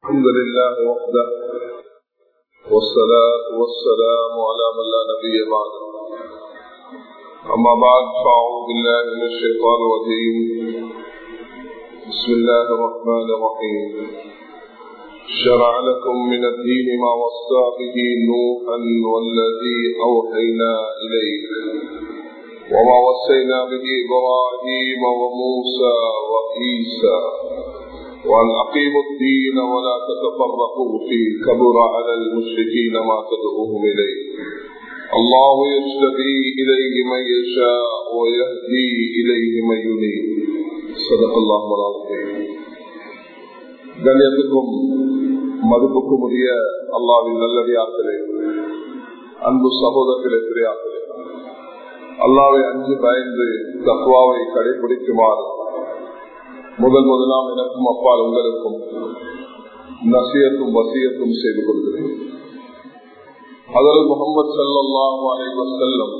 الحمد لله وحده والصلاة والسلام على من لا نبي بعده أما بعد فأعوذ بالله من الشيطان الرجيم بسم الله الرحمن الرحيم شرع لكم من الدين ما وصى به نوحا والذي أوحينا إليك وما وصينا به إبراهيم وموسى وعيسى وأن أقيموا الدين ولا تتفرقوا فيه كبر على المشركين ما تدعوهم إليه الله يجتبي إليه من يشاء ويهدي إليه من ينيب صدق الله العظيم கண்ணியத்துக்கும் மதிப்புக்கும் உரிய அல்லாவின் நல்லடியார்களே அன்பு சகோதரர்களே பெரியார்களே அல்லாவை அஞ்சு பயந்து தத்வாவை கடைபிடிக்குமாறு முதல் முதலாம் எனக்கும் அப்பால் உங்களுக்கும் நசியத்தும் வசியத்தும் செய்து கொள்கிறேன் அதில் முகமது சல்லாஹூ அலைவர் செல்லம்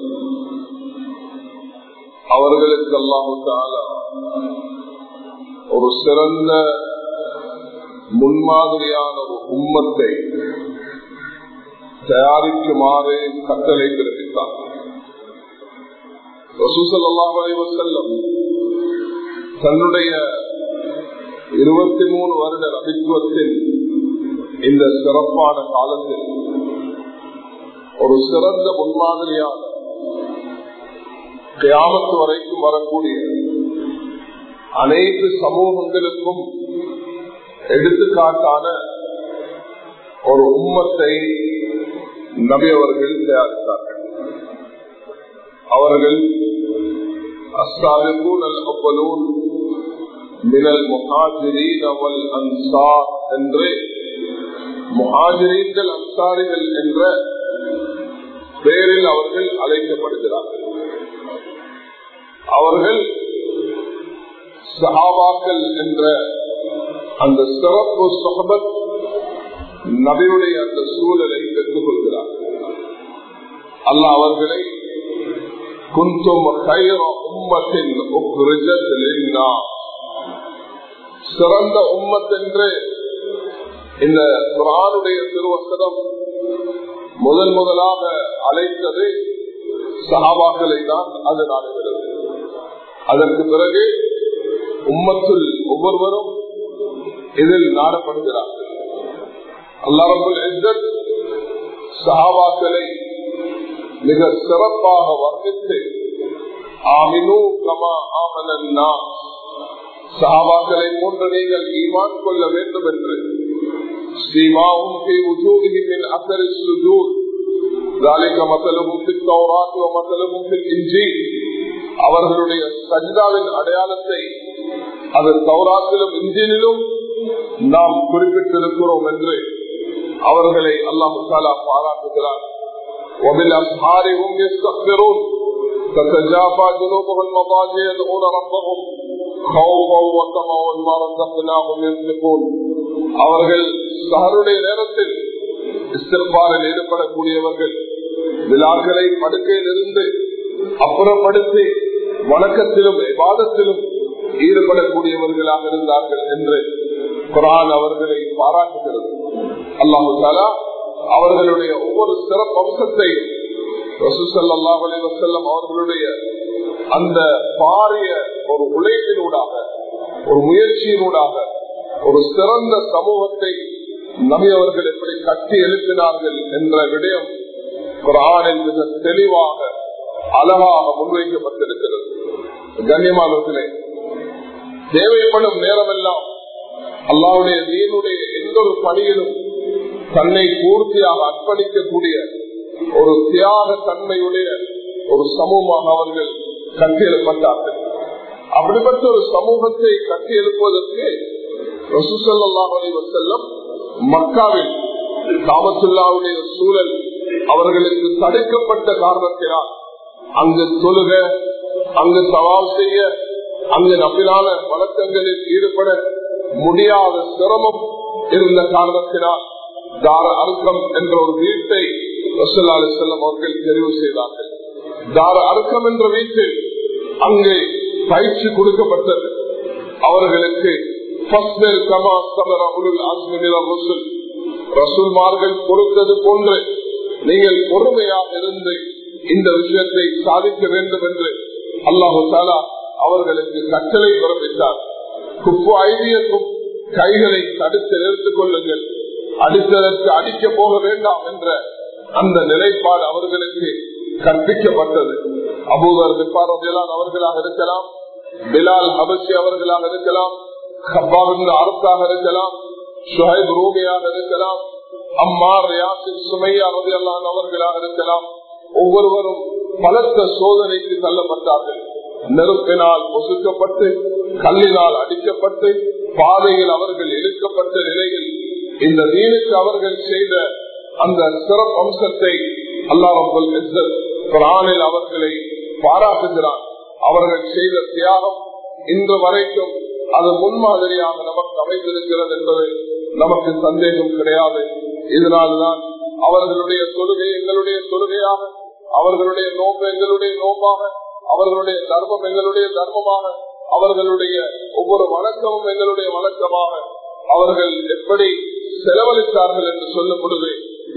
அவர்களுக்கு அல்லாஹு ஒரு சிறந்த முன்மாதிரியான ஒரு உம்மத்தை தயாரிக்குமாறு கட்டளை பிறப்பித்தார் ரசூசல்லாஹ் அலைவர் செல்லம் தன்னுடைய இருபத்தி மூணு வருட ரபித்துவத்தில் இந்த சிறப்பான காலத்தில் ஒரு சிறந்த முன்மாதிரியான கியாமத்து வரைக்கும் வரக்கூடிய அனைத்து சமூகங்களுக்கும் எடுத்துக்காட்டான ஒரு உம்மத்தை நபி அவர்கள் தயாரித்தார்கள் அவர்கள் அஸ்தாலிபூன் அல் அவ்வலூன் மினல் முஹாஜிரீன் அவல் அன்சார் என்று முஹாஜிரீன்கள் அன்சாரிகள் என்ற பெயரில் அவர்கள் அழைக்கப்படுகிறார்கள் அவர்கள் சஹாபாக்கள் என்ற அந்த சிறப்பு சொகபத் நபியுடைய அந்த சூழலை பெற்றுக் கொள்கிறார்கள் அல்ல அவர்களை குந்தும் உம்மத்தின் சிறந்த உம்மத் என்று இந்த குரானுடைய திருவசனம் முதல் முதலாக அழைத்தது சகாபாக்களை தான் அது நாடுகிறது அதற்கு பிறகு உம்மத்தில் ஒவ்வொருவரும் இதில் நாடப்படுகிறார்கள் அல்லாரபுல் சகாபாக்களை மிக சிறப்பாக வர்ணித்து ஆமினு கமா ஆமனா சகாபாக்களை போன்று நீங்கள் ஈமான் கொள்ள வேண்டும் என்று ஸ்ரீமாவும் أثر السجود ذلك مثلهم في التوراة ومثلهم في الإنجيل அவர்களுடைய சஜிதாவின் அடையாளத்தை அது தௌராத்திலும் இஞ்சினிலும் நாம் குறிப்பிட்டிருக்கிறோம் என்று அவர்களை அல்லாஹு தாலா பாராட்டுகிறார் وبالأسحار هم يستغفرون تتجافى جنوبهم المضاجع يدعون ربهم خوفا وطمعا ما رزقناهم ينفقون அவர்கள் சஹருடைய நேரத்தில் இஸ்திர்பாரில் ஈடுபடக்கூடியவர்கள் விழாக்களை படுக்கையில் இருந்து அப்புறப்படுத்தி வணக்கத்திலும் விவாதத்திலும் ஈடுபடக்கூடியவர்களாக இருந்தார்கள் என்று குரான் அவர்களை பாராட்டுகிறது அல்லாஹு தாலா அவர்களுடைய ஒவ்வொரு சிறப்பு அம்சத்தையும் ரசூசல்லாஹ் அலைவசல்லம் அவர்களுடைய அந்த பாரிய ஒரு உழைப்பினூடாக ஒரு முயற்சியினூடாக ஒரு சிறந்த சமூகத்தை நபி அவர்கள் எப்படி கட்டி எழுப்பினார்கள் என்ற விடயம் குரானில் மிக தெளிவாக அழகாக முன்வைக்கப்பட்டிருக்கிறது கண்ணியமானவர்களே தேவைப்படும் நேரமெல்லாம் அல்லாவுடைய நீனுடைய எந்த ஒரு பணியிலும் தன்னை பூர்த்தியாக அர்ப்பணிக்கக்கூடிய ஒரு தியாக தன்மையுடைய ஒரு சமூகமாக அவர்கள் கட்டியெழுப்பட்டார்கள் அப்படிப்பட்ட ஒரு சமூகத்தை கட்டி எழுப்புவதற்கு செல்லம் மக்காவில் காமத்துல்லாவுடைய சூழல் அவர்களுக்கு தடுக்கப்பட்ட காரணத்தினால் அங்கு தொழுக அங்கு சவால் செய்ய அங்கு நம்பினால வழக்கங்களில் ஈடுபட முடியாத சிரமம் இருந்த காரணத்தினால் தார அர்க்கம் என்ற ஒரு வீட்டை ரசல்லாலு செல்லம் அவர்கள் தெரிவு செய்தார்கள் தார அர்க்கம் என்ற வீட்டில் அங்கே பயிற்சி கொடுக்கப்பட்டது அவர்களுக்கு ரசூல்மார்கள் பொறுத்தது போன்று நீங்கள் பொறுமையாக இருந்து இந்த விஷயத்தை சாதிக்க வேண்டும் என்று அல்லாஹு தாலா அவர்களுக்கு கட்டளை பிறப்பித்தார் குப்பு ஐதியக்கும் கைகளை தடுத்து நிறுத்திக் கொள்ளுங்கள் அடித்ததற்கு அடிக்க போக வேண்டாம் என்ற அந்த நிலைப்பாடு அவர்களுக்கு கற்பிக்கப்பட்டது அபூதர் விப்பாரதிலான் அவர்களாக இருக்கலாம் பிலால் அபசி அவர்களாக இருக்கலாம் ஹப்பாவின் அரசாக இருக்கலாம் ஷுஹைப் ரூமியாக இருக்கலாம் அம்மார் யாசின் சுமையா ரதியல்லான் அவர்களாக இருக்கலாம் ஒவ்வொருவரும் பலத்த சோதனைக்கு தள்ளப்பட்டார்கள் நெருப்பினால் ஒசுக்கப்பட்டு கல்லினால் அடிக்கப்பட்டு பாதையில் அவர்கள் இழுக்கப்பட்ட நிலையில் இந்த நீனுக்கு அவர்கள் செய்த அந்த சிறப்பு அம்சத்தை அல்லாஹல் குரானில் அவர்களை பாராட்டுகிறார் அவர்கள் செய்த தியாகம் இன்று வரைக்கும் அது முன்மாதிரியாக நமக்கு அமைந்திருக்கிறது என்பது நமக்கு சந்தேகம் கிடையாது இதனால்தான் அவர்களுடைய தொழுகை எங்களுடைய தொழுகையாக அவர்களுடைய நோம்பு எங்களுடைய நோம்பாக அவர்களுடைய தர்மம் எங்களுடைய தர்மமாக அவர்களுடைய ஒவ்வொரு வணக்கமும் எங்களுடைய வணக்கமாக அவர்கள் எப்படி செலவழித்தார்கள் என்று சொல்லும் பொழுது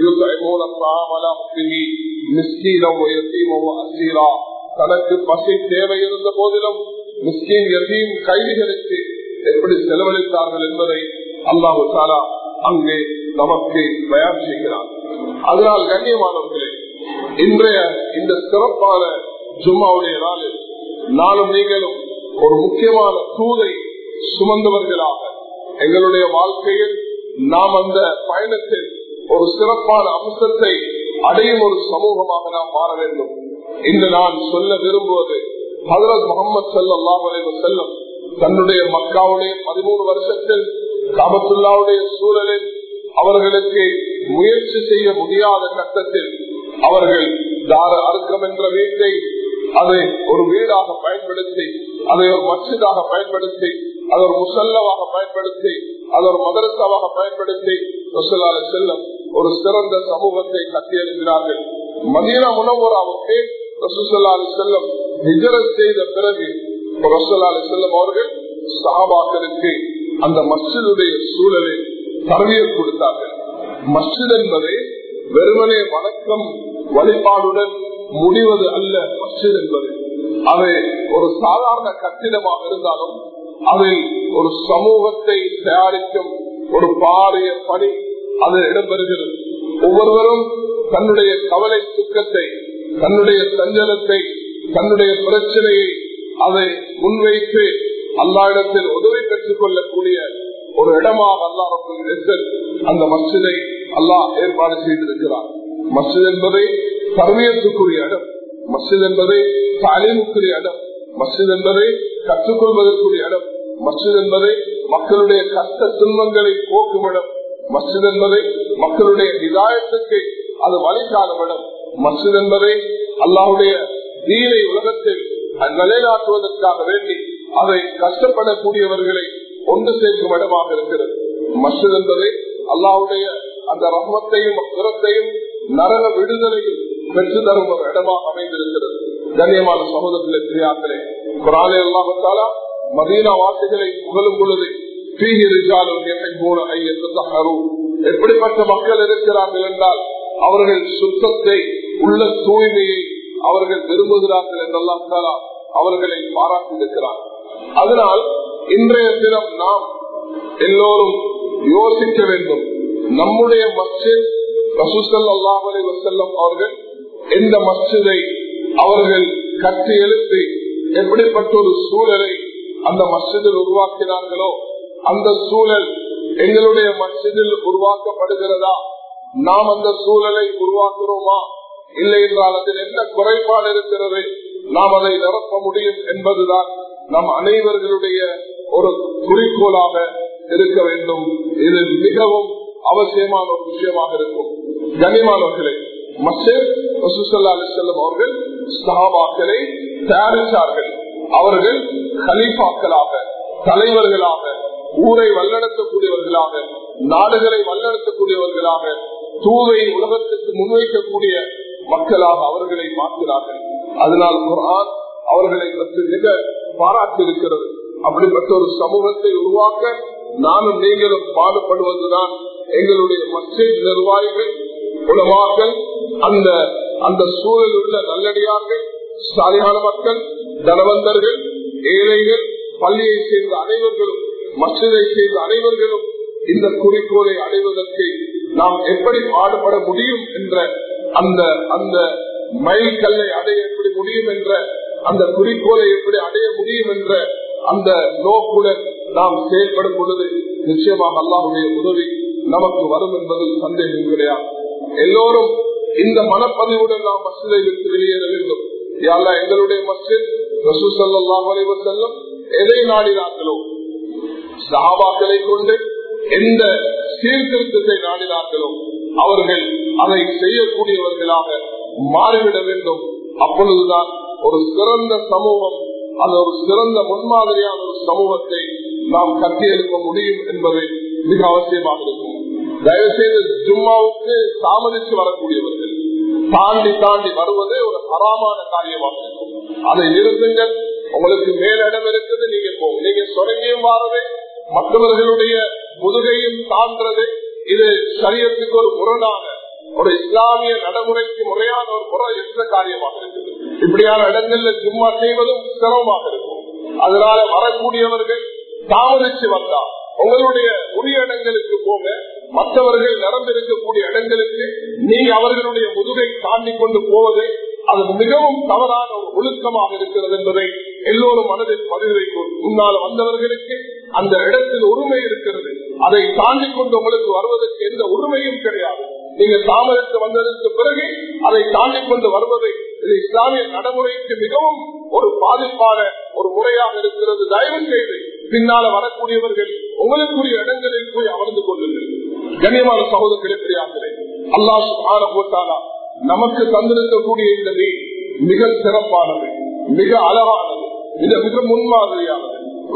தனக்கு பசி தேவை இருந்த போதிலும் மிஸ்கின் எதையும் கைதிகளுக்கு எப்படி செலவழித்தார்கள் என்பதை அல்லாஹு சாரா அங்கே நமக்கு பயன் செய்கிறார் அதனால் கண்ணியமானவர்களே இன்றைய இந்த சிறப்பான ஜும்மாவுடைய நாளில் நானும் நீங்களும் ஒரு முக்கியமான தூதை சுமந்தவர்களாக எங்களுடைய வாழ்க்கையில் நாம் அந்த பயணத்தில் ஒரு சிறப்பான அம்சத்தை அடையும் ஒரு சமூகமாக நாம் மாற வேண்டும் இன்று நான் சொல்ல விரும்புவது ஹசரத் முகமது சல்லாஹ் செல்லம் தன்னுடைய மக்காவுடைய பதிமூணு வருஷத்தில் காபத்துல்லாவுடைய சூழலில் அவர்களுக்கு முயற்சி செய்ய முடியாத கட்டத்தில் அவர்கள் தார அர்க்கம் என்ற வீட்டை அதை ஒரு வீடாக பயன்படுத்தி அதை ஒரு மசிதாக பயன்படுத்தி அதை ஒரு முசல்லவாக பயன்படுத்தி அதை ஒரு மதரசாவாக பயன்படுத்தி ரசூலால செல்லம் ஒரு சிறந்த சமூகத்தை கட்டியெழுப்பினார்கள் மதீனா முனவராவுக்கு ரசூசல்லாலு செல்லம் நிஜரத் செய்த பிறகு ரசூலாலு செல்லம் அவர்கள் சஹாபாக்களுக்கு அந்த மஸ்ஜிதுடைய சூழலில் தரவியல் கொடுத்தார்கள் மஸ்ஜித் என்பதை வெறுமனே வணக்கம் வழிபாடுடன் முடிவது அல்ல மஸ்ஜித் என்பது அது ஒரு சாதாரண கட்டிடமாக இருந்தாலும் அதில் ஒரு சமூகத்தை தயாரிக்கும் ஒரு பாரிய பணி அது இடம்பெறுகிறது ஒவ்வொருவரும் தன்னுடைய கவலை துக்கத்தை தன்னுடைய சஞ்சலத்தை தன்னுடைய பிரச்சனையை அதை முன்வைத்து அல்லாயிடத்தில் உதவி பெற்றுக் கொள்ளக்கூடிய ஒரு இடமாக அல்லாஹ் அந்த மஸ்ஜிதை அல்லாஹ் ஏற்பாடு செய்திருக்கிறார் மஸ்ஜித் என்பதை பருவியத்துக்குரிய இடம் மஸ்ஜித் என்பதை தாலீமுக்குரிய இடம் மஸ்ஜித் என்பதை கற்றுக்கொள்வதற்குரிய இடம் மஸ்ஜித் என்பதை மக்களுடைய கஷ்ட துன்பங்களை போக்கும் இடம் மஸ்ஜித் என்பதை மக்களுடைய விதாயத்துக்கு அது வழிகாணும் இடம் மஸ்ஜித் என்பதை அல்லாஹுடைய தீனை உலகத்தில் நிலைநாட்டுவதற்காக வேண்டி அதை கஷ்டப்படக்கூடியவர்களை ஒன்று சேர்க்கும் இடமாக இருக்கிறது மஸ்ஜித் என்பதை அல்லாவுடைய அந்த ரஹ்மத்தையும் புறத்தையும் நரக விடுதலையும் பெற்று தரும் ஒரு இடமாக அமைந்திருக்கிறது கண்ணியமான சகோதரத்திலே பிரியாக்களே குரானே அல்லாமத்தாலா மதீனா வார்த்தைகளை புகழும் பொழுது எப்படிப்பட்ட மக்கள் இருக்கிறார்கள் என்றால் அவர்கள் சுத்தத்தை உள்ள தூய்மையை அவர்கள் விரும்புகிறார்கள் என்றெல்லாம் அவர்களை பாராட்டியிருக்கிறார் அதனால் இன்றைய தினம் நாம் எல்லோரும் யோசிக்க வேண்டும் நம்முடைய மஸ்ஜித் ரசூசல் அல்லாஹலை வசல்லம் அவர்கள் எந்த மஸ்ஜிதை அவர்கள் கட்டி எழுப்பி எப்படிப்பட்ட ஒரு சூழலை அந்த மஸ்ஜிதில் உருவாக்கினார்களோ அந்த சூழல் எங்களுடைய மஸ்ஜிதில் உருவாக்கப்படுகிறதா நாம் அந்த சூழலை உருவாக்குறோமா இல்லை என்றால் அதில் என்ன குறைபாடு இருக்கிறது நாம் அதை நிரப்ப முடியும் என்பதுதான் நம் அனைவர்களுடைய ஒரு குறிக்கோளாக இருக்க வேண்டும் இது மிகவும் அவசியமான ஒரு விஷயமாக இருக்கும் கனிமானவர்களே மசேர் செல்லும் அவர்கள் சஹாபாக்களை தயாரித்தார்கள் அவர்கள் கலீஃபாக்களாக தலைவர்களாக ஊரை வல்லடத்தக்கூடியவர்களாக நாடுகளை வல்லடத்தக்கூடியவர்களாக தூவை உலகத்துக்கு முன்வைக்கக்கூடிய மக்களாக அவர்களை மாற்றினார்கள் அதனால் குரான் அவர்களை பற்றி மிக பாராட்டி இருக்கிறது அப்படிப்பட்ட ஒரு சமூகத்தை உருவாக்க நானும் நீங்களும் பாடுபடுவதுதான் எங்களுடைய மஸ்ஜித் நிர்வாகிகள் உலமாக்கள் அந்த அந்த சூழலில் உள்ள நல்லடியார்கள் சாலையான மக்கள் தனவந்தர்கள் ஏழைகள் பள்ளியை சேர்ந்த அனைவர்களும் மசிதை சேர்ந்த அனைவர்களும் இந்த குறிக்கோளை அடைவதற்கு நாம் எப்படி பாடுபட முடியும் என்ற அந்த அந்த மைல் கல்லை அடைய எப்படி முடியும் என்ற அந்த குறிக்கோளை எப்படி அடைய முடியும் என்ற அந்த நோக்குடன் நாம் செயல்படும் பொழுது நிச்சயமாக அல்லாஹுடைய உதவி நமக்கு வரும் என்பதில் சந்தேகம் கிடையாது எல்லோரும் இந்த மனப்பதிவுடன் நாம் மசிதை விட்டு வெளியேற வேண்டும் யாரா எங்களுடைய மஸ்ஜித் ரசூசல்லாஹ் செல்லும் எதை நாடினார்களோ சஹாபாக்களை கொண்டு எந்த சீர்திருத்தத்தை நாடினார்களோ அவர்கள் அதை செய்யக்கூடியவர்களாக மாறிவிட வேண்டும் அப்பொழுதுதான் ஒரு சிறந்த சமூகம் அது ஒரு சிறந்த முன்மாதிரியான ஒரு சமூகத்தை நாம் கட்டியெழுப்ப முடியும் என்பது மிக அவசியமாக இருக்கும் தயவுசெய்து ஜும்மாவுக்கு தாமதித்து வரக்கூடியவர்கள் தாண்டி தாண்டி வருவது ஒரு அறாமான காரியமாக இருக்கும் அதை நிறுத்துங்கள் உங்களுக்கு மேலிடம் இருக்குது நீங்க போகும் நீங்க சொரங்கியும் வாரது மற்றவர்களுடைய முதுகையும் தாண்டது இது சரியத்துக்கு ஒரு முரணான ஒரு இஸ்லாமிய நடைமுறைக்கு முறையான ஒரு முறை என்ற காரியமாக இருக்குது இப்படியான இடங்கள்ல ஜும்மா செய்வதும் சிரமமாக இருக்கும் அதனால வரக்கூடியவர்கள் தாமதிச்சு வந்தா உங்களுடைய உரிய இடங்களுக்கு போக மற்றவர்கள் நடந்திருக்கக்கூடிய இடங்களுக்கு நீங்க அவர்களுடைய முதுகை தாண்டி கொண்டு போவது அது மிகவும் தவறான ஒரு ஒழுக்கமாக இருக்கிறது என்பதை எல்லோரும் மனதில் பதிவு வைக்கும் முன்னால் வந்தவர்களுக்கு அந்த இடத்தில் உரிமை இருக்கிறது அதை தாண்டி கொண்டு உங்களுக்கு வருவதற்கு எந்த உரிமையும் கிடையாது நீங்க தாமதத்து வந்ததற்கு பிறகு அதை தாண்டி கொண்டு வருவதை இது இஸ்லாமிய நடைமுறைக்கு மிகவும் ஒரு பாதிப்பான ஒரு முறையாக இருக்கிறது தயவு செய்து பின்னால வரக்கூடியவர்கள் உங்களுக்குரிய இடங்களில் போய் அமர்ந்து கொள்ளுங்கள் கண்ணியமான சகோதரர்களே பெரியார்களே அல்லாஹ் சுகான போட்டாலா நமக்கு தந்திருக்கக்கூடிய இந்த நீர் மிக சிறப்பானது மிக அழகானது மிக மிக முன்மாதிரியானது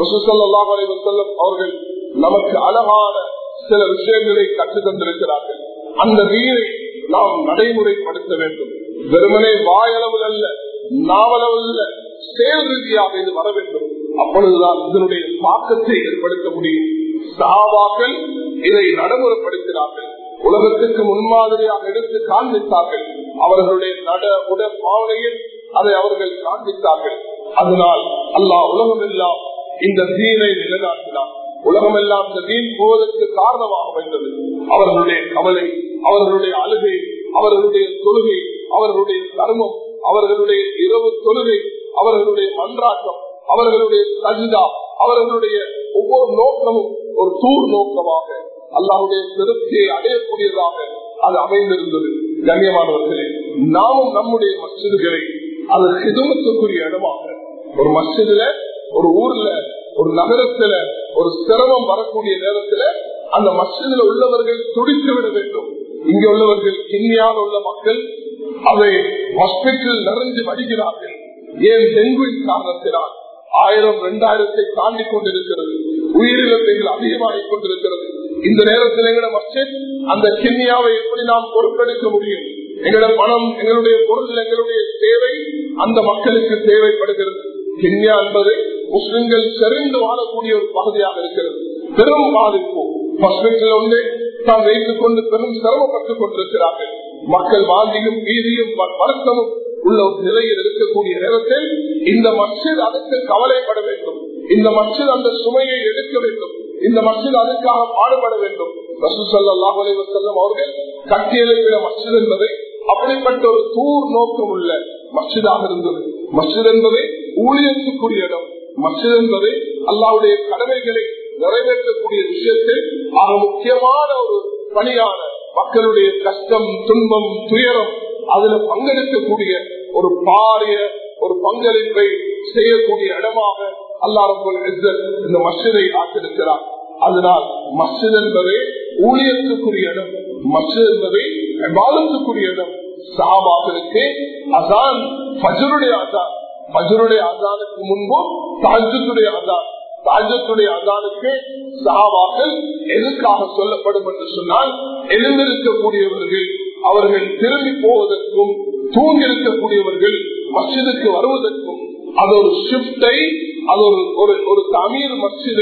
அவர்கள் நமக்கு அழகான சில விஷயங்களை கற்று தந்திருக்கிறார்கள் அந்த நீரை நாம் நடைமுறைப்படுத்த வேண்டும் வெறுமனே வாயளவில் அல்ல நாவளவில் அல்ல செயல் ரீதியாக இது வர வேண்டும் அப்பொழுதுதான் இதனுடைய தாக்கத்தை ஏற்படுத்த முடியும் சாவாக்கள் இதை நடைமுறைப்படுத்தினார்கள் உலகத்துக்கு முன்மாதிரியாக எடுத்து காண்பித்தார்கள் அவர்களுடைய நட உட பாவனையில் அதை அவர்கள் காண்பித்தார்கள் அதனால் அல்லாஹ் உலகம் எல்லாம் இந்த தீனை நிலைநாட்டினார் உலகம் எல்லாம் இந்த தீன் போவதற்கு காரணமாக வைத்தது அவர்களுடைய கவலை அவர்களுடைய அழுகை அவர்களுடைய தொழுகை அவர்களுடைய தர்மம் அவர்களுடைய இரவு தொழுகை அவர்களுடைய மன்றாட்டம் அவர்களுடைய சஜிதா அவர்களுடைய ஒவ்வொரு நோக்கமும் ஒரு தூர் நோக்கமாக அல்லாவுடைய திருப்தியை அடையக்கூடியதாக அது அமைந்திருந்தது கண்ணியமானவர்களே நாமும் நம்முடைய மசிதுகளை அது சிதுமத்துக்குரிய இடமாக ஒரு மசிதுல ஒரு ஊர்ல ஒரு நகரத்துல ஒரு சிரமம் வரக்கூடிய நேரத்துல அந்த மசிதில் உள்ளவர்கள் துடித்து விட வேண்டும் இங்க உள்ளவர்கள் கிண்ணியாக உள்ள மக்கள் அதை ஹாஸ்பிட்டல் நிறைஞ்சு வடிகிறார்கள் ஏன் டெங்குவின் காரணத்தினால் ஆயிரம் இரண்டாயிரத்தை தாண்டி கொண்டிருக்கிறது உயிரிழப்புகள் அதிகமாகிக் கொண்டிருக்கிறது இந்த நேரத்தில் எங்களோட மஸ்ஜித் அந்த கிண்ணியாவை எப்படி நாம் பொறுப்பெடுக்க முடியும் எங்களோட பணம் எங்களுடைய பொருள் எங்களுடைய தேவை அந்த மக்களுக்கு தேவைப்படுகிறது கிண்ணியா என்பது முஸ்லிம்கள் செறிந்து வாழக்கூடிய ஒரு பகுதியாக இருக்கிறது பெரும் பாதிப்பு ஹாஸ்பிட்டல் ஒன்று தான் வைத்துக் கொண்டு பெரும் சிரமப்பட்டுக் கொண்டிருக்கிறார்கள் மக்கள் வாந்தியும் பீதியும் வருத்தமும் உள்ள ஒரு நிலையில் இருக்கக்கூடிய நேரத்தில் இந்த மஸ்ஜித் அதுக்கு கவலைப்பட வேண்டும் இந்த மஸ்ஜித் அந்த சுமையை எடுக்க வேண்டும் இந்த மஸ்ஜித் அதுக்காக பாடுபட வேண்டும் ரசூசல்லாஹ் அலைவசல்லம் அவர்கள் கட்டியெழுப்பின மஸ்ஜித் என்பதை அப்படிப்பட்ட ஒரு தூர் நோக்கம் உள்ள மஸ்ஜிதாக இருந்தது மஸ்ஜித் என்பது ஊழியத்துக்குரிய இடம் மஸ்ஜித் என்பது அல்லாவுடைய கடமைகளை நிறைவேற்றக்கூடிய விஷயத்தில் ஆக முக்கியமான ஒரு பணியான மக்களுடைய கஷ்டம் துன்பம் துயரம் அதுல பங்கெடுக்கக்கூடிய ஒரு பாரிய ஒரு பங்களிப்பை செய்யக்கூடிய இடமாக அல்லாஹ் இந்த மஸ்ஜிதை ஆக்கியிருக்கிறார் அதனால் மஸ்ஜித் என்பதே ஊழியத்துக்குரிய இடம் மஸ்ஜித் என்பதை விவாதத்துக்குரிய இடம் சாபாக்களுக்கு அசான் பஜருடைய அசான் பஜருடைய அசானுக்கு முன்பு தாஜத்துடைய அசான் தாஜத்துடைய அசானுக்கு சஹாபாக்கள் எதுக்காக சொல்லப்படும் என்று சொன்னால் எழுந்திருக்கக்கூடியவர்கள் அவர்கள் திரும்பி போவதற்கும் தூங்கிருக்கக்கூடியவர்கள் மசிதுக்கு வருவதற்கும் அது ஒரு ஷிப்டை அது ஒரு ஒரு ஒரு தமிழ் மசிதை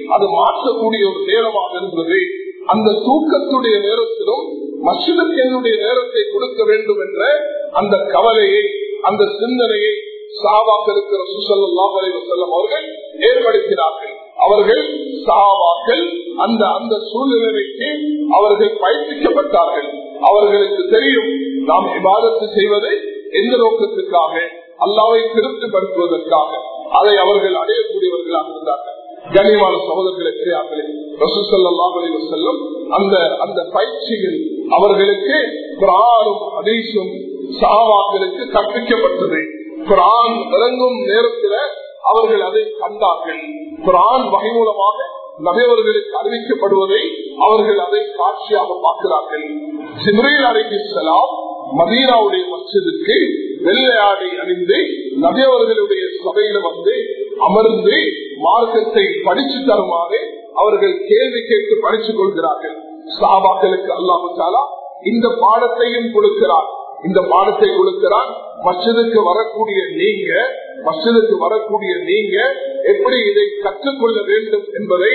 அது மாற்றக்கூடிய ஒரு நேரமாக இருந்தது அந்த தூக்கத்துடைய நேரத்திலும் மசிதுக்கு என்னுடைய நேரத்தை கொடுக்க வேண்டும் என்ற அந்த கவலையை அந்த சிந்தனையை சாவாக்களுக்கு சுசல்லாஹ் செல்லும் அவர்கள் ஏற்படுத்தினார்கள் அவர்கள் சாவாக்கள் அந்த அந்த சூழ்நிலைக்கு அவர்கள் பயிற்சிக்கப்பட்டார்கள் அவர்களுக்கு தெரியும் நாம் விவாதத்து செய்வதை எந்த நோக்கத்துக்காக அல்லாவை திருப்திப்படுத்துவதற்காக அதை அவர்கள் அடையக்கூடியவர்களாக இருந்தார்கள் கனிமான சகோதரர்களை தெரியாமலே ரசூசல்லாஹ் செல்லும் அந்த அந்த பயிற்சிகள் அவர்களுக்கு குரானும் அதீசும் சாவாக்களுக்கு கற்பிக்கப்பட்டது குரான் இறங்கும் நேரத்தில் அவர்கள் அதை கண்டார்கள் குரான் வகை மூலமாக நபையவர்களுக்கு அறிவிக்கப்படுவதை அவர்கள் அதை காட்சியாக பார்க்கிறார்கள் ஜிப்ரீல் அலிசலாம் மதீனாவுடைய மச்சதுக்கு வெள்ளையாடை அணிந்து நபியவர்களுடைய சபையில வந்து அமர்ந்து மார்க்கத்தை படிச்சு தருமாறு அவர்கள் கேள்வி கேட்டு படித்துக் கொள்கிறார்கள் சாபாக்களுக்கு அல்லாமத்தாலா இந்த பாடத்தையும் கொடுக்கிறார் இந்த பாடத்தை கொடுக்கிறான் மச்சதுக்கு வரக்கூடிய நீங்க மஸ்ஜிதுக்கு வரக்கூடிய நீங்க எப்படி இதை கற்றுக்கொள்ள வேண்டும் என்பதை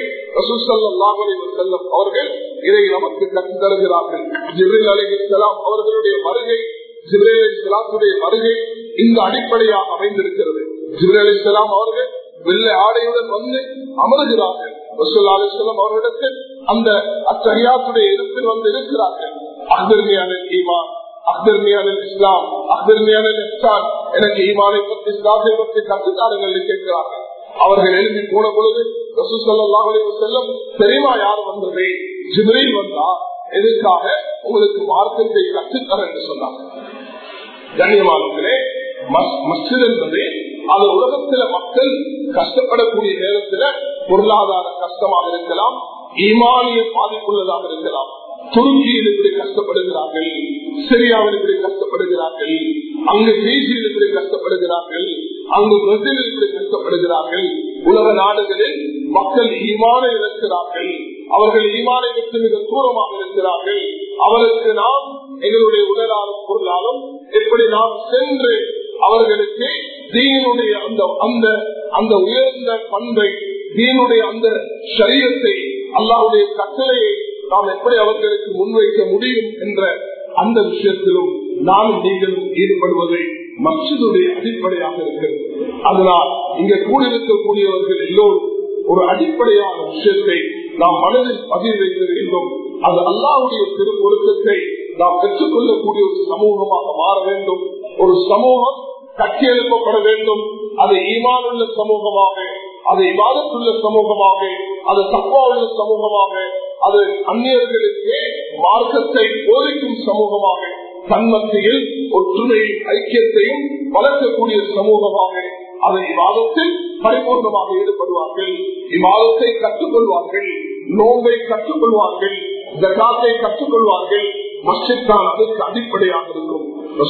செல்லம் அவர்கள் இதை நமக்கு கற்றுத் தருகிறார்கள் ஜிபிரில் அலி இஸ்லாம் அவர்களுடைய வருகை ஜிபிரில் அலி இஸ்லாத்துடைய வருகை இந்த அடிப்படையாக அமைந்திருக்கிறது ஜிபிரி அலி இஸ்லாம் அவர்கள் வெள்ளை ஆடையுடன் வந்து அமர்கிறார்கள் அலிஸ்லாம் அவர்களிடத்தில் அந்த அத்தகையாத்துடைய இருப்பில் வந்து இருக்கிறார்கள் அகர்மியான ஈமான் அக்தர்மியான இஸ்லாம் அக்தர்மியான இஸ்லாம் எனக்கு ஈமானை பற்றி இஸ்லாத்தை பற்றி கற்றுத்தாருங்கள் கேட்கிறார்கள் அவர்கள் எழுதி போன பொழுது செல்லும் தெரியுமா யார் வந்தது ஜிப்ரீல் வந்தா எதுக்காக உங்களுக்கு மார்க்கத்தை கற்றுத்தர என்று சொன்னாங்க கண்ணியமானங்களே மஸ்ஜித் என்பது அது உலகத்தில மக்கள் கஷ்டப்படக்கூடிய நேரத்துல பொருளாதார கஷ்டமாக இருக்கலாம் ஈமானிய பாதிப்புள்ளதாக இருக்கலாம் துருக்கியில் இப்படி கஷ்டப்படுகிறார்கள் சிரியாவில் இப்படி கஷ்டப்படுகிறார்கள் அங்கு பிஜியில் இப்படி கஷ்டப்படுகிறார்கள் அங்கு பிரசிலில் இப்படி கஷ்டப்படுகிறார்கள் உலக நாடுகளில் மக்கள் ஈமான இருக்கிறார்கள் அவர்கள் ஈமானை விட்டு மிக தூரமாக இருக்கிறார்கள் அவருக்கு நாம் எங்களுடைய உடலாலும் பொருளாலும் எப்படி நாம் சென்று அவர்களுக்கு தீனுடைய அந்த அந்த அந்த உயர்ந்த பண்பை தீனுடைய அந்த சரீரத்தை அல்லாவுடைய கட்டளையை நாம் எப்படி அவர்களுக்கு முன்வைக்க முடியும் என்ற அந்த விஷயத்திலும் நானும் நீங்களும் ஈடுபடுவதை மற்றதுடைய அடிப்படையாக இருக்கிறது அதனால் இங்க கூடியிருக்கக்கூடியவர்கள் எல்லோரும் ஒரு அடிப்படையான விஷயத்தை நாம் மனதில் பதிவு வைக்க வேண்டும் அது அல்லாவுடைய திருப்பொருத்தத்தை நாம் பெற்றுக்கொள்ளக்கூடிய ஒரு சமூகமாக மாற வேண்டும் ஒரு சமூகம் கட்டியெழுப்பப்பட வேண்டும் அது ஈமானுள்ள சமூகமாக அது இவாதத்துள்ள சமூகமாக அது தப்பா உள்ள சமூகமாக அது அந்நியர்களுக்கு மார்க்கத்தை போதிக்கும் சமூகமாக தன்மத்தியில் ஒற்றுமையும் ஐக்கியத்தையும் வளர்க்கக்கூடிய சமூகமாக அதை விவாதத்தில் பரிபூர்ணமாக ஈடுபடுவார்கள் இவ்வாதத்தை கற்றுக்கொள்வார்கள் நோம்பை கற்றுக்கொள்வார்கள் ஜகாத்தை கற்றுக்கொள்வார்கள் மஸ்ஜித் தான் அதற்கு அடிப்படையாக இருக்கும்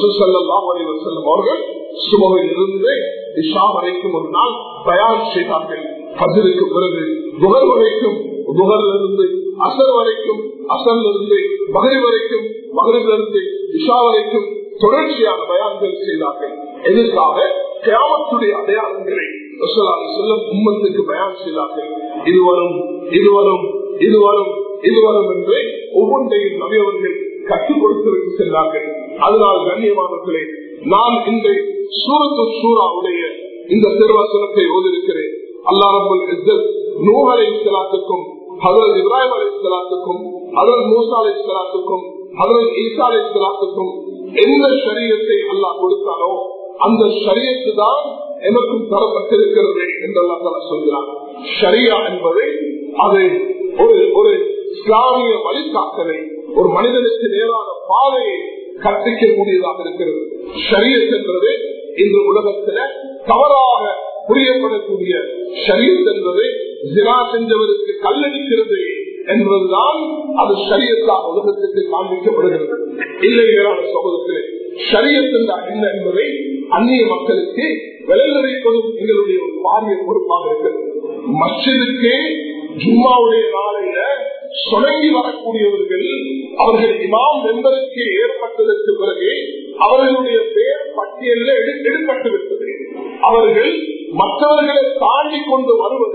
அவர்கள் சுமவில் இருந்து இஷா வரைக்கும் ஒரு நாள் தயார் செய்தார்கள் பதிலுக்கு பிறகு புகழ் வரைக்கும் புகழிலிருந்து அசர் வரைக்கும் அசல் இருந்து மகரி வரைக்கும் மகரிலிருந்து இஷா வரைக்கும் தொடர்ச்சியான பயான்கள் செய்தார்கள் எதற்காக கிராமத்துடைய அடையாளங்களை சொல்லும் உம்மத்துக்கு பயன் செய்தார்கள் இது வரும் இது வரும் இது வரும் இது வரும் என்று ஒவ்வொன்றையும் நவியவர்கள் கற்றுக் கொடுத்திருக்கு சென்றார்கள் அதனால் கண்ணியமானவர்களே நான் இந்த சூரத்து சூறாவுடைய இந்த திருவசனத்தை ஓதிருக்கிறேன் அல்லா ரபுல் இஸ்ஸத் நூஹ் அலைஹிஸ்ஸலாத்துக்கும் ஹஜரத் இப்ராஹிம் அலைஹிஸ்ஸலாத்துக்கும் ஹஜரத் மூசா அலைஹிஸ்ஸலாத்துக்கும் ஹஜரத் ஈசா அலைஹிஸ்ஸலாத்துக்கும் எந்த ஷரியத்தை அல்லாஹ் கொடுத்தானோ அந்த ஷரியத்து தான் எனக்கும் தரப்பட்டிருக்கிறது என்று அல்லா சொல்கிறார் ஷரியா என்பது அது ஒரு ஒரு இஸ்லாமிய வழிகாட்டலை ஒரு மனிதனுக்கு நேரான பாதையை கற்பிக்கக்கூடியதாக இருக்கிறது ஷரியத் என்பது இந்த உலகத்துல தவறாக புரியப்படக்கூடிய ஷரியத் என்பது ஜிரா செஞ்சவருக்கு கல்லடிக்கிறது என்பதுதான் அது ஷரியத்தாக உலகத்துக்கு காண்பிக்கப்படுகிறது இல்லை சமூகத்திலே ஷரியத் என்றால் என்ன என்பதை அந்நிய மக்களுக்கு விளைவிப்பதும் எங்களுடைய ஒரு பாரிய பொறுப்பாக இருக்கிறது மஸ்ஜிதுக்கு ஜும்மாவுடைய நாளையில சொலங்கி வரக்கூடியவர்கள் அவர்கள் இமாம் மெம்பருக்கு ஏற்பட்டதற்கு பிறகு அவர்களுடைய பெயர் பட்டியலில் எடுக்கப்பட்டு விட்டது அவர்கள் மற்றவர்களை தாண்டி கொண்டு வருவதை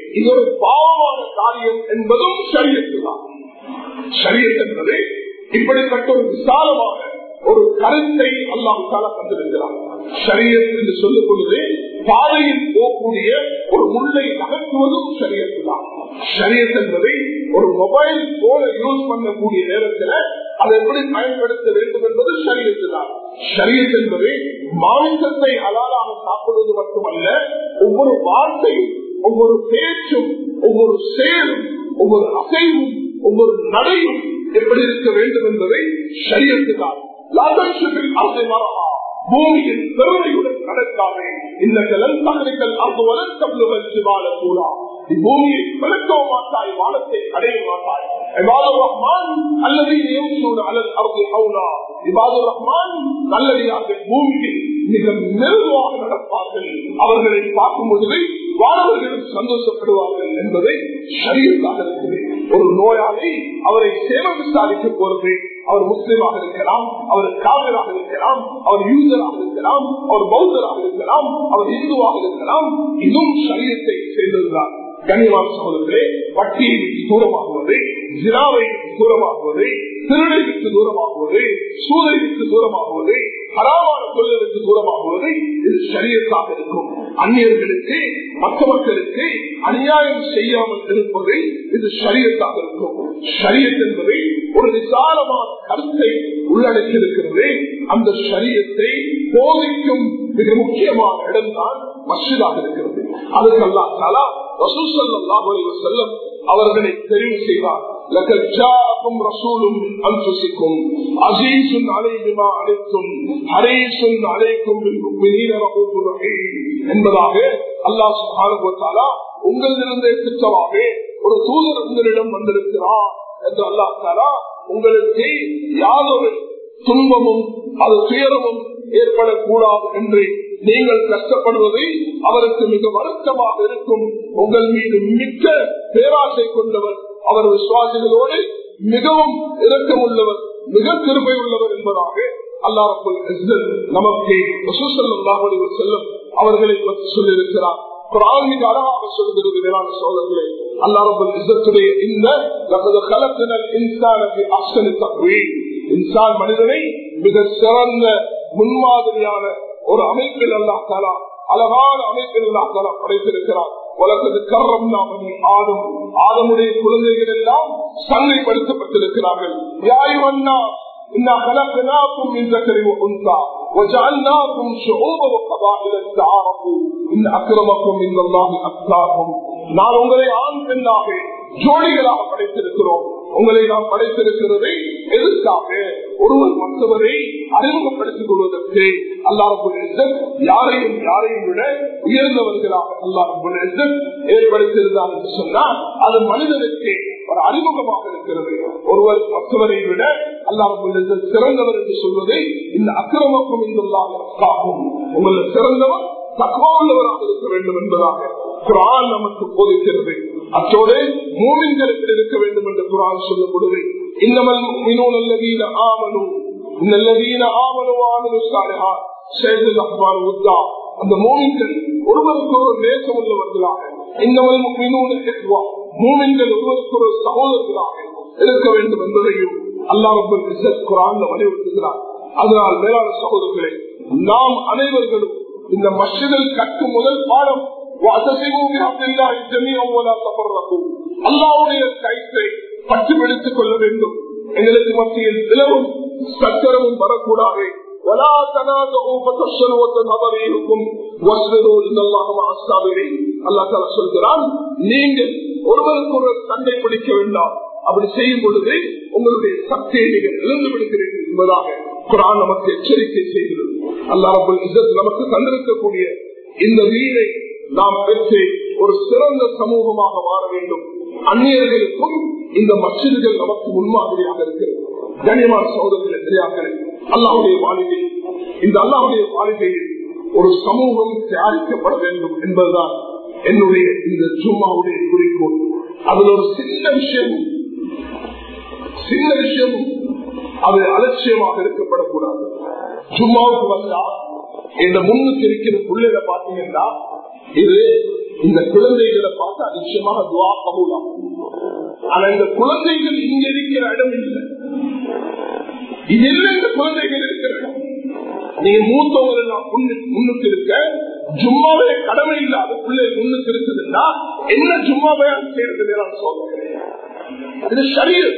இது ஒரு பாவமான காரியம் என்பதும் சரியத்துதான் சரியத் என்பது இப்படிப்பட்ட ஒரு விசாலமான ஒரு கருத்தை அல்லாஹு தாலா தந்திருக்கிறார் சரியத் என்று சொல்லும் பொழுது பாதையில் போகக்கூடிய ஒரு முள்ளை நகர்த்துவதும் சரியத்து தான் சரியத் என்பதை ஒரு மொபைல் போல யூஸ் பண்ணக்கூடிய நேரத்தில் அதை எப்படி பயன்படுத்த வேண்டும் என்பது சரியத்து தான் சரியத் என்பது மாமிசத்தை அலாலாக சாப்பிடுவது மட்டுமல்ல ஒவ்வொரு வார்த்தையும் ஒவ்வொரு பேச்சும் ஒவ்வொரு செயலும் ஒவ்வொரு அசைவும் ஒவ்வொரு நடையும் எப்படி இருக்க வேண்டும் என்பதை சரியத்து தான் பூமியின் பெருமையுடன் நடக்காது இந்த கலன் தகவல்கள் அங்குவலன் கபலுவல் சிவால கூடா பூமியை விளக்கவும் மாட்டாய் வானத்தை அடைய மாட்டாய் இபாதுர் ரஹ்மான் அல்லது அல்லது அருகே ஹவுலா இபாதுர் ரஹ்மான் நல்லடியாக பூமியில் மிக மெதுவாக நடப்பார்கள் அவர்களை பார்க்கும் பொழுது வானவர்களும் சந்தோஷப்படுவார்கள் என்பதை சரியத்தாக இருக்கிறது ஒரு நோயாளி அவரை சேவை விசாரிக்க போறது அவர் முஸ்லீமாக இருக்கலாம் அவர் காவிராக இருக்கலாம் அவர் யூதராக இருக்கலாம் அவர் பௌத்தராக இருக்கலாம் அவர் இந்துவாக இருக்கலாம் இதுவும் சரியத்தை சேர்ந்ததுதான் கனிவான சகோதரர்களே வட்டியை விட்டு தூரமாகுவது ஜிராவை தூரமாகுவது திருடை விட்டு தூரமாகுவது சூதை விட்டு தூரமாகுவது ஹராமான தொழிலுக்கு தூரமாகுவது இது சரியத்தாக இருக்கும் அந்நியர்களுக்கு மற்ற மக்களுக்கு அநியாயம் செய்யாமல் இருப்பது இது சரியத்தாக இருக்கும் சரியத் என்பதை ஒரு விசாலமான கருத்தை உள்ளடக்கியிருக்கிறது அந்த சரியத்தை போதிக்கும் மிக முக்கியமான இடம்தான் மசிதாக இருக்கிறது அதுக்கு அல்லா தாலா செல்லம் அவர்களை தெரிவு செய்வார் لقد جاءكم رسول من انفسكم عزيز عليه ما عنتم حريص عليكم بالمؤمنين رؤوف رحيم என்பதாக அல்லாஹ் சுப்ஹானஹு வ தஆலா உங்களிலிருந்து திட்டமாக ஒரு தூதர் உங்களிடம் வந்திருக்கிறார் என்று அல்லாஹ் தாலா உங்களுக்கு யாதொரு துன்பமும் அது துயரமும் ஏற்படக்கூடாது என்று நீங்கள் கஷ்டப்படுவதை அவருக்கு மிக வருத்தமாக இருக்கும் உங்கள் மீது மிக்க பேராசை கொண்டவர் அவர் விசுவாசிகளோடு மிகவும் இரக்கம் உள்ளவர் மிக திருப்பை உள்ளவர் என்பதாக அல்லாஹ் நமக்கு செல்லும் அவர்களை பற்றி சொல்லியிருக்கிறார் குரான் மிக அழகாக சொல்கிறது வேளாண் சோதர்களே அல்லாரபுல் இசத்துடைய இந்த இன்சான் மனிதனை மிக சிறந்த முன்மாதிரியான ஒரு அமைப்பில் அல்லா தாலா அழகான அமைப்பில் அல்லா தாலா படைத்திருக்கிறார் உலகத்து கர்ரம் நாமனி ஆடும் ஆதமுடைய குழந்தைகள் எல்லாம் சந்தைப்படுத்தப்பட்டிருக்கிறார்கள் யாயுவன்னா إنا خلقناكم من ذكر وأنثى وجعلناكم شعوبا وقبائل لتعارفوا إن أكرمكم عند الله أتقاكم நான் உங்களை ஆண் பெண்ணாக ஜோடிகளாக படைத்திருக்கிறோம் உங்களை நாம் படைத்திருக்கிறதை எதற்காக ஒருவர் மற்றவரை அறிமுகப்படுத்திக் கொள்வதற்கு அல்லாஹ் யாரையும் யாரையும் விட உயர்ந்தவர்களாக அல்லாஹ் ஏற்படுத்தியிருந்தார் என்று சொன்னால் அது மனிதனுக்கு ஒரு அறிமுகமாக இருக்கிறது ஒருவர் மற்றவரை விட அல்லாஹ் சிறந்தவர் என்று சொல்வதை இந்த அக்கிரமக்கும் இந்த ஆகும் உங்களை சிறந்தவர் தக்குவா உள்ளவராக இருக்க வேண்டும் என்பதாக குரான் நமக்கு போதிக்கிறது அத்தோடு மூமின்களுக்கு இருக்க வேண்டும் என்று குரான் சொல்லப்படுது இன்னமல் மினோனல்லவீன ஆமனு நல்லவீன ஆமனு ஆமனு சாலையா சேதல் அஹ்மான் உத்தா அந்த மூமின்கள் ஒருவருக்கு ஒரு நேசம் உள்ளவர்களாக இன்னமல் மினோன மூமின்கள் ஒருவருக்கு ஒரு சகோதரர்களாக இருக்க வேண்டும் என்பதையும் அல்லாஹ் குரான் வலியுறுத்துகிறார் அதனால் மேலான சகோதரர்களே நாம் அனைவர்களும் இந்த மசிதல் கட்டும் முதல் பாடம் அல்லாவுடைய கைத்தை பற்றி பிடித்துக் கொள்ள வேண்டும் எங்களுக்கு மத்தியில் நிலவும் சக்கரமும் வரக்கூடாது ولا تنازعوا فتفشلوا وتذهب واصبروا ان الله مع الصابرين الله تعالى சொல்கிறான் நீங்கள் ஒருவருக்கு ஒருவர் சண்டை பிடிக்க வேண்டாம் அப்படி செய்யும் பொழுது உங்களுடைய சக்தியை நீங்கள் இழந்து விடுகிறீர்கள் என்பதாக குரான் நமக்கு எச்சரிக்கை செய்கிறது அல்லாஹ் நமக்கு தந்திருக்கக்கூடிய இந்த வீரை நாம் பெற்று ஒரு சிறந்த சமூகமாக மாற வேண்டும் அந்நியர்களுக்கும் இந்த மசிதிகள் நமக்கு முன்மாதிரியாக இருக்கிறது கனியமான சகோதரர்கள் தெரியார்கள் அல்லாவுடைய மாளிகை இந்த அல்லாவுடைய மாளிகையில் ஒரு சமூகம் தயாரிக்கப்பட வேண்டும் என்பதுதான் என்னுடைய இந்த சும்மாவுடைய குறிக்கோள் அதுல ஒரு சின்ன விஷயம் சின்ன விஷயம் அது அலட்சியமாக இருக்கப்படக்கூடாது சும்மாவுக்கு வந்தா இந்த முன்னுக்கு இருக்கிற பிள்ளைகளை பாத்தீங்கன்னா இது இந்த குழந்தைகளை பார்த்தா நிச்சயமாக துவா கபூலாம் ஆனா இந்த குழந்தைகள் இங்க இருக்கிற இடம் இல்லை இது இல்லை இந்த குழந்தைகள் இருக்கிற இடம் நீங்க மூத்தவங்க எல்லாம் முன்னுக்கு இருக்க ஜும்மாவே கடமை இல்லாத பிள்ளை முன்னுக்கு இருக்குதுன்னா என்ன ஜும்மாவே செய்யறது நான் சொல்றேன் இது சரியர்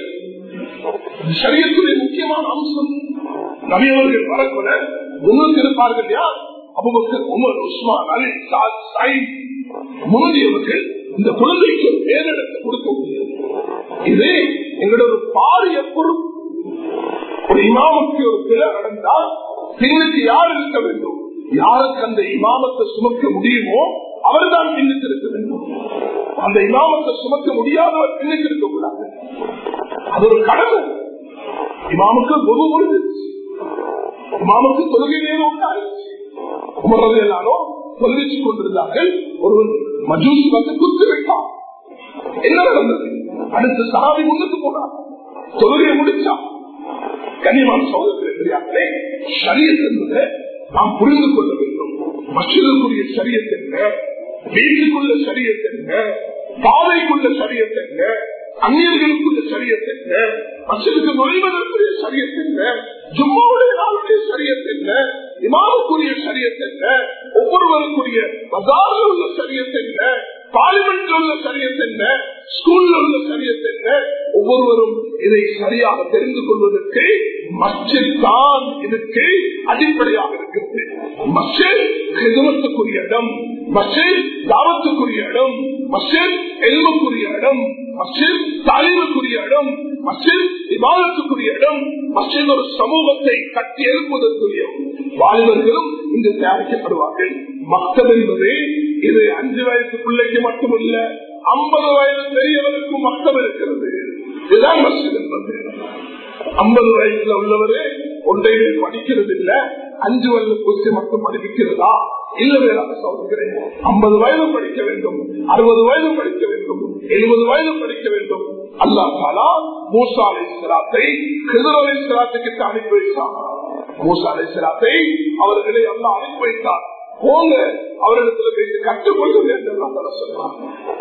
சரியத்துடைய முக்கியமான அம்சம் நவியவர்கள் வரக்கூட முன்னுக்கு இருப்பார்கள் யார் Abu Bakr Umar Usman Ali Saad Sayid முந்தியவர்கள் இந்த குழந்தைக்கு ஒரு பேரிடத்தை கொடுக்க முடியும் இது எங்களோட ஒரு பாரிய பொறுப்பு ஒரு இமாமுக்கு ஒரு பிழை நடந்தால் பின்னுக்கு யார் இருக்க வேண்டும் யாருக்கு அந்த இமாமத்தை சுமக்க முடியுமோ அவர்தான் பின்னுக்கு இருக்க வேண்டும் அந்த இமாமத்தை சுமக்க முடியாதவர் பின்னுக்கு இருக்கக்கூடாது அது ஒரு கடமை இமாமுக்கு பொது முடிஞ்சிருச்சு இமாமுக்கு தொழுகை நேரம் உண்டாயிருச்சு உமரது எல்லாரும் தொழிலிச்சு கொண்டிருந்தார்கள் ஒரு மஜூசி வந்து குத்து வைத்தான் என்ன நடந்தது அடுத்த சாதி முன்னுக்கு போனார் தொழுகையை முடிச்சா கனிவான் சோதரே சரியத் என்பதை நாம் புரிந்து கொள்ள வேண்டும் மசிதற்குரிய சரியத் என்ன வீட்டுக்குள்ள சரியத் என்ன பாதைக்குள்ள சரியத் என்ன அந்நியர்களுக்குள்ள சரியத் என்ன மசிதுக்கு நுழைவதற்குரிய சரியத் என்ன ஜும்மாவுடைய நாளுடைய சரியத் என்ன இமாவுக்குரிய சரியத் என்ன ஒவ்வொருவருக்குரிய பஜாரில் உள்ள சரியத் என்ன பார்லிமெண்ட்ல உள்ள சரியத் என்ன ஸ்கூல்ல உள்ள சரியத் என்ன ஒவ்வொருவரும் இதை சரியாக தெரிந்து கொள்வதற்கு மஸ்ஜித் தான் இதுக்கு அடிப்படையாக இருக்கிறது மஸ்ஜித் ஹிதமத்துக்குரிய இடம் மஸ்ஜித் தாவத்துக்குரிய இடம் மஸ்ஜித் எல்முக்குரிய இடம் மஸ்ஜித் தாலிமுக்குரிய இடம் மஸ்ஜித் விவாதத்துக்குரிய இடம் மஸ்ஜித் ஒரு சமூகத்தை கட்டி எழுப்புவதற்குரிய வாலிபர்களும் இங்கு தயாரிக்கப்படுவார்கள் மக்கள் என்பது இது அஞ்சு வயசு பிள்ளைக்கு மட்டுமல்ல ஐம்பது வயது பெரியவருக்கும் மக்கள் இருக்கிறது இதுதான் மஸ்ஜித் என்பது ஐம்பது வயசுல உள்ளவரு ஒன்றையுமே படிக்கிறது இல்ல அஞ்சு வயது குறித்து மட்டும் படிக்கிறதா இல்ல வேறாக சொல்கிறேன் ஐம்பது வயது படிக்க வேண்டும் அறுபது வயது படிக்க வேண்டும் எழுபது வயது படிக்க வேண்டும் அல்லா தாலா மூசா அலை சிலாத்தை கிருதர் அலை சிலாத்துக்கு அனுப்பி வைத்தார் மூசா அலை சிலாத்தை அவர்களை அல்லா அனுப்பி வைத்தார் போங்க அவரிடத்துல போய் கற்றுக்கொள்ளுங்க என்று சொல்றார்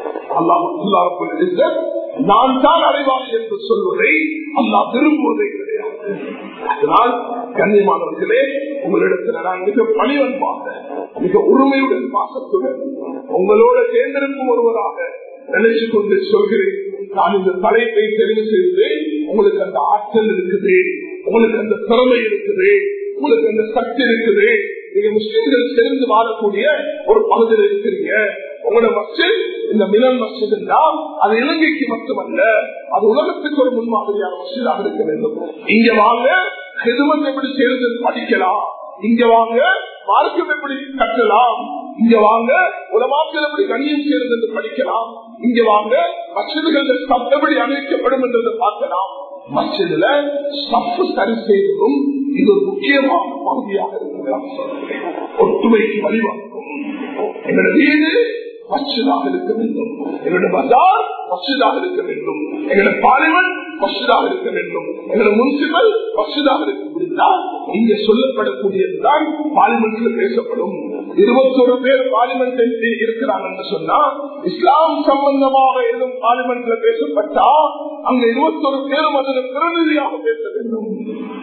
நான் தான் அறிவாளி என்று சொல்வதை அல்லா விரும்புவதே கிடையாது அதனால் கண்ணியமானவர்களே உங்களிடத்துல நான் மிக பணிவன்பாக மிக உரிமையுடன் பாசத்துடன் உங்களோட சேர்ந்திருக்கும் ஒருவராக நினைச்சு கொண்டு சொல்கிறேன் நான் இந்த தலைப்பை தெரிவு செய்து உங்களுக்கு அந்த ஆற்றல் இருக்குது உங்களுக்கு அந்த திறமை இருக்குது உங்களுக்கு அந்த சக்தி இருக்குது நீங்க முஸ்லிம்கள் சேர்ந்து வாழக்கூடிய ஒரு பகுதியில் இருக்கிறீங்க உங்களோட மஸ்ஜித் இந்த மிலன் மஸ்ஜித் என்றால் அது இலங்கைக்கு மட்டுமல்ல அது உலகத்துக்கு ஒரு முன்மாதிரியான மஸ்ஜிதாக இருக்க வேண்டும் இங்க வாங்க ஹெதுமத் எப்படி செய்வது படிக்கலாம் இங்க வாங்க மார்க்கம் எப்படி கட்டலாம் இங்க வாங்க உலமாக்கள் எப்படி கண்ணியம் செய்வது என்று படிக்கலாம் இங்க வாங்க மசிதுகள் எப்படி அமைக்கப்படும் என்றதை பார்க்கலாம் மசிதுல சப்பு சரி செய்வதும் இது ஒரு முக்கியமான பகுதியாக இருக்கிறார் ஒற்றுமைக்கு வழிவகுக்கும் எங்களோட வீடு மசிதாக இருக்க வேண்டும் எங்களோட பஜார் மசிதாக இருக்க வேண்டும் எங்களோட பார்லிமெண்ட் மசிதாக இருக்க வேண்டும் எங்களோட முனிசிபல் மசிதாக இருக்க முடிந்தால் இங்க சொல்லப்படக்கூடியதுதான் பார்லிமெண்ட்ல பேசப்படும் இருபத்தொரு பேர் பார்லிமெண்ட் இருக்கிறாங்க என்று சொன்னா இஸ்லாம் சம்பந்தமாக எதுவும் பார்லிமெண்ட்ல பேசப்பட்டா அங்க இருபத்தொரு பேரும் அதில் பிரதிநிதியாக பேச வேண்டும்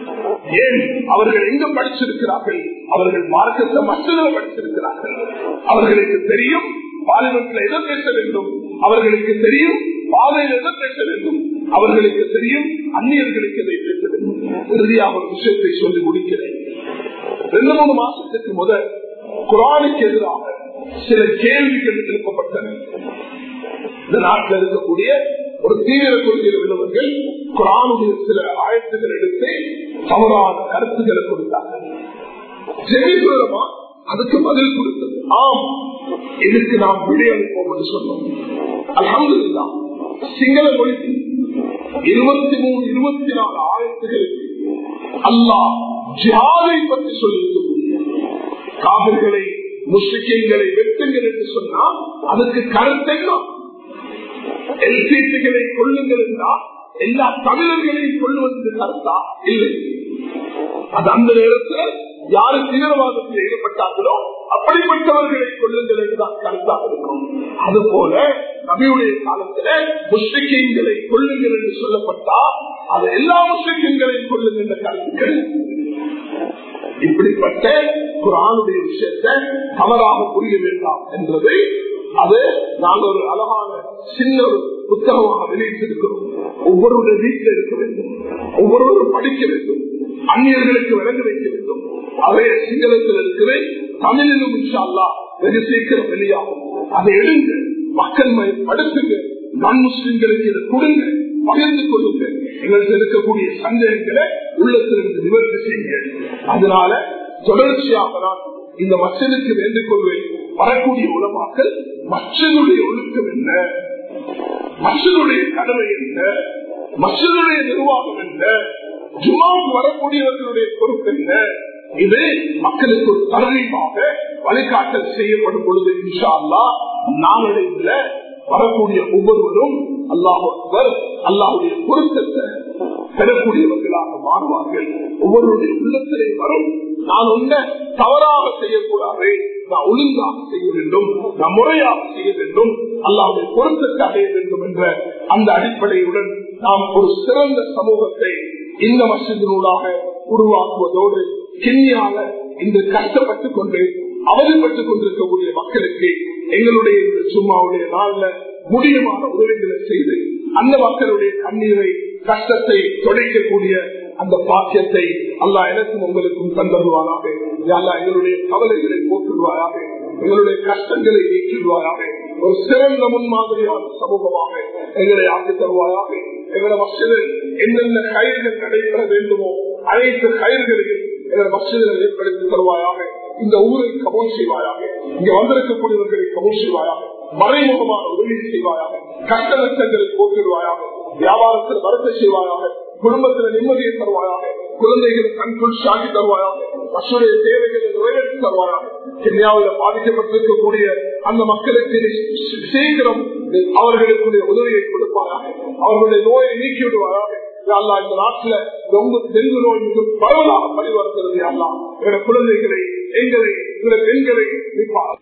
ஏன் அவர்கள் எங்க படிச்சிருக்கிறார்கள் அவர்கள் மார்க்கத்தை மற்றதில் படிச்சிருக்கிறார்கள் அவர்களுக்கு தெரியும் பார்லிமெண்ட்ல எதை பேச வேண்டும் அவர்களுக்கு தெரியும் பாதையில் எதை பேச வேண்டும் அவர்களுக்கு தெரியும் அந்நியர்களுக்கு எதை பேச வேண்டும் இறுதியாக ஒரு விஷயத்தை சொல்லி முடிக்கிறேன் ரெண்டு மூணு மாசத்துக்கு முதல் குரானுக்கு எதிராக சில கேள்விகள் எழுப்பப்பட்டன இந்த நாட்டில் இருக்கக்கூடிய ஒரு தீவிர கொள்கையில் உள்ளவர்கள் குரானுடைய சில ஆயத்துகள் எடுத்து தவறான கருத்துக்களை கொடுத்தார்கள் ஜெயசுரமா அதுக்கு பதில் கொடுத்தது ஆம் இதுக்கு நாம் விடையளிப்போம் என்று சொன்னோம் அலமதுல்லா சிங்கள மொழி இருபத்தி மூணு இருபத்தி நாலு ஆயிரத்துகளுக்கு அல்லாஹ் ஜிஹாதை பற்றி சொல்லியிருக்கக்கூடிய காவிர்களை முஸ்லிம்களை வெட்டுங்கள் என்று சொன்னால் அதுக்கு கருத்தெல்லாம் எல்பிகளை கொள்ளுங்கள் என்றால் எல்லா தமிழர்களையும் கொள்ளுவது கருத்தா இல்லை அது அந்த நேரத்தில் யாரு தீவிரவாதத்தில் ஈடுபட்டார்களோ அப்படிப்பட்டவர்களை கொள்ளுங்கள் என்றுதான் கருத்தாக இருக்கும் அது போல நபியுடைய காலத்துல முஸ்லிக்கீன்களை கொள்ளுங்கள் என்று சொல்லப்பட்டா அது எல்லா முஸ்லிக்கீன்களையும் கொள்ளுங்கள் என்ற கருத்துக்கள் இப்படிப்பட்ட குரானுடைய விஷயத்தை தவறாக புரிய வேண்டாம் என்றது அது நாங்கள் ஒரு அழகான சின்ன ஒரு புத்தகமாக வெளியிட்டிருக்கிறோம் ஒவ்வொருவருடைய வீட்டில் இருக்க வேண்டும் ஒவ்வொருவரும் படிக்க வேண்டும் அந்நியர்களுக்கு விளங்க வைக்க வேண்டும் அதே சிங்களத்தில் இருக்கிறேன் தமிழிலும் இன்ஷால்லா வெகு சீக்கிரம் வெளியாகும் அதை எடுங்க மக்கள் படுத்துங்க நான் முஸ்லிம்களுக்கு இதை கொடுங்க பகிர்ந்து கொள்ளுங்க எங்களுக்கு இருக்கக்கூடிய சந்தேகங்களை உள்ளத்திலிருந்து நிவர்த்தி செய்யுங்க அதனால தொடர்ச்சியாக நான் இந்த மச்சனுக்கு வேண்டிக் கொள்வேன் வரக்கூடிய உலமாக்கள் மச்சனுடைய ஒழுக்கம் என்ன மச்சனுடைய கடமை என்ன மச்சனுடைய நிர்வாகம் என்ன ஜுமாவுக்கு வரக்கூடியவர்களுடைய பொறுப்பு என்ன இது மக்களுக்கு ஒரு தரணிமாக வழிகாட்டல் செய்யப்படும் பொழுது இன்ஷா அல்லா நாளடைவில் வரக்கூடிய ஒவ்வொருவரும் அல்லாஹர் அல்லாஹுடைய பொருத்தத்தை பெறக்கூடியவர்களாக மாறுவார்கள் ஒவ்வொருடைய உள்ளத்திலே வரும் நான் உன்ன தவறாக செய்யக்கூடாது நான் ஒழுங்காக செய்ய வேண்டும் நான் முறையாக செய்ய வேண்டும் அல்லாவுடைய பொருத்தத்தை அடைய வேண்டும் என்ற அந்த அடிப்படையுடன் நாம் ஒரு சிறந்த சமூகத்தை இந்த மசிதனூடாக உருவாக்குவதோடு கிண்ணியாக இன்று கஷ்டப்பட்டுக் கொண்டு அவதிப்பட்டுக் கொண்டிருக்கக்கூடிய மக்களுக்கு எங்களுடைய இந்த சும்மாவுடைய நாள்ல முடியமான உதவிகளை செய்து அந்த மக்களுடைய கண்ணீரை கஷ்டத்தை தொடைக்கக்கூடிய அந்த பாக்கியத்தை அல்லா எனக்கும் உங்களுக்கும் தந்தருவாராக அல்லா எங்களுடைய கவலைகளை போக்குவாயாக எங்களுடைய கஷ்டங்களை நீக்கிடுவாயாக ஒரு சிறந்த முன்மாதிரியான சமூகமாக எங்களை ஆக்கி தருவாயாக எங்களை மசிதில் என்னென்ன கயிர்கள் நடைபெற வேண்டுமோ அனைத்து கயிர்களையும் எங்களை மசிதில் ஏற்படுத்தி தருவாயாக இந்த ஊரை கபோல் செய்வாயாக இங்க வந்திருக்கக்கூடியவர்களை கபோல் செய்வாயாக மறைமுகமான உதவி செய்வாயாக கஷ்ட நஷ்டங்களை போக்கிடுவாயாக வியாபாரத்தில் வரத்தை செய்வாயாக குடும்பத்தில் நிம்மதியை தருவாயாக குழந்தைகள் கண்குள் சாக்கி தருவாயாக மக்களுடைய தேவைகளை நிறைவேற்றி தருவாயாக கென்யாவில் பாதிக்கப்பட்டிருக்கக்கூடிய அந்த மக்களுக்கு சீக்கிரம் அவர்களுக்குரிய உதவியை கொடுப்பாயாக அவர்களுடைய நோயை நீக்கி விடுவாயாக அல்லா இந்த நாட்டுல ரொம்ப டெங்கு நோய் மிக பரவலாக பரிவர்த்தது அல்லா எங்க குழந்தைகளை எங்களை எங்களை பெண்களை